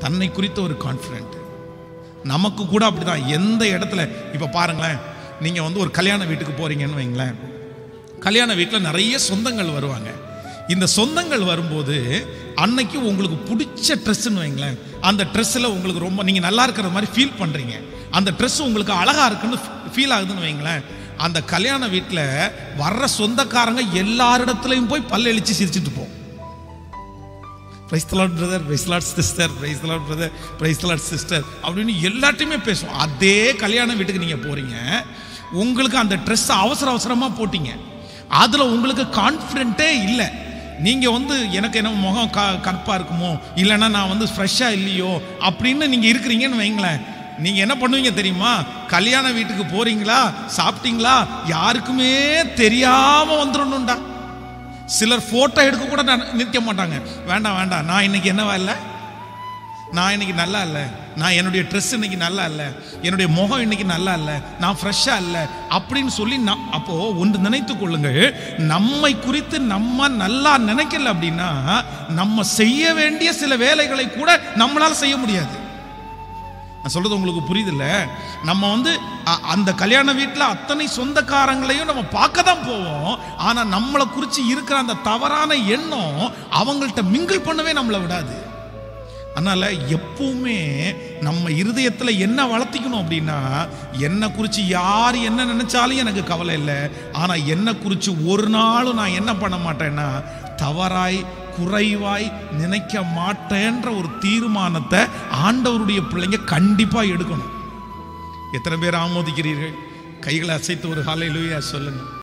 தன்னை குறித்த ஒரு கான்ஃபிடென்ட் நமக்கு கூட அப்படிதான் எந்த இடத்துல இப்போ பாருங்களேன் நீங்கள் வந்து ஒரு கல்யாண வீட்டுக்கு போறீங்கன்னு வைங்களேன் கல்யாண வீட்டில் நிறைய சொந்தங்கள் வருவாங்க இந்த சொந்தங்கள் வரும்போது அன்னைக்கு உங்களுக்கு பிடிச்ச ட்ரெஸ்ஸுன்னு வைங்களேன் அந்த ட்ரெஸ்ஸில் உங்களுக்கு ரொம்ப நீங்கள் நல்லா இருக்கிற மாதிரி ஃபீல் பண்ணுறீங்க அந்த ட்ரெஸ் உங்களுக்கு அழகாக இருக்குன்னு ஃபீல் ஆகுதுன்னு வைங்களேன் அந்த கல்யாண வீட்டில் வர்ற சொந்தக்காரங்க எல்லாரிடத்துலையும் போய் பல்லெளிச்சு சிரிச்சிட்டு போம் praise Lord brother praise Lord sister praise Lord brother praise Lord sister அப்படின்னு எல்லாத்தையுமே பேசுவோம் அதே கல்யாண வீட்டுக்கு நீங்கள் போகிறீங்க உங்களுக்கு அந்த ட்ரெஸ் அவசர அவசரமாக போட்டீங்க அதில் உங்களுக்கு கான்ஃபிடென்ட்டே இல்லை நீங்கள் வந்து எனக்கு என்ன முகம் க கற்பா இருக்குமோ இல்லைன்னா நான் வந்து ஃப்ரெஷ்ஷாக இல்லையோ அப்படின்னு நீங்கள் இருக்கிறீங்கன்னு வைங்களேன் நீங்கள் என்ன பண்ணுவீங்க தெரியுமா கல்யாண வீட்டுக்கு போறீங்களா சாப்பிட்டீங்களா யாருக்குமே தெரியாமல் வந்துடணும்டா சிலர் போட்டோ எடுக்க கூட நான் நிற்க மாட்டாங்க வேண்டாம் வேண்டாம் நான் இன்னைக்கு என்னவா இல்லை நான் இன்னைக்கு நல்லா இல்லை நான் என்னுடைய ட்ரெஸ் இன்னைக்கு நல்லா இல்லை என்னுடைய முகம் இன்னைக்கு நல்லா இல்லை நான் ஃப்ரெஷ்ஷாக இல்லை அப்படின்னு சொல்லி நான் அப்போ ஒன்று நினைத்து கொள்ளுங்கள் நம்மை குறித்து நம்ம நல்லா நினைக்கல அப்படின்னா நம்ம செய்ய வேண்டிய சில வேலைகளை கூட நம்மளால செய்ய முடியாது நான் சொல்றது உங்களுக்கு புரியுதுல்ல நம்ம வந்து அ- அந்த கல்யாண வீட்டில் அத்தனை சொந்தக்காரங்களையும் நம்ம பார்க்க தான் போவோம் ஆனா நம்மளை குறித்து இருக்கிற அந்த தவறான எண்ணம் அவங்கள்ட்ட மிங்கிள் பண்ணவே நம்மளை விடாது அதனால எப்பவுமே நம்ம இருதயத்துல என்ன வளர்த்திக்கணும் அப்படின்னா என்னை குறித்து யார் என்ன நினைச்சாலும் எனக்கு கவலை இல்லை ஆனா என்னை குறித்து ஒரு நாளும் நான் என்ன பண்ண மாட்டேன்னா தவறாய் குறைவாய் நினைக்க மாட்டேன்ற ஒரு தீர்மானத்தை ஆண்டவருடைய பிள்ளைங்க கண்டிப்பா எடுக்கணும் எத்தனை பேர் ஆமோதிக்கிறீர்கள் கைகளை அசைத்து ஒரு ஹalleluya சொல்லுங்க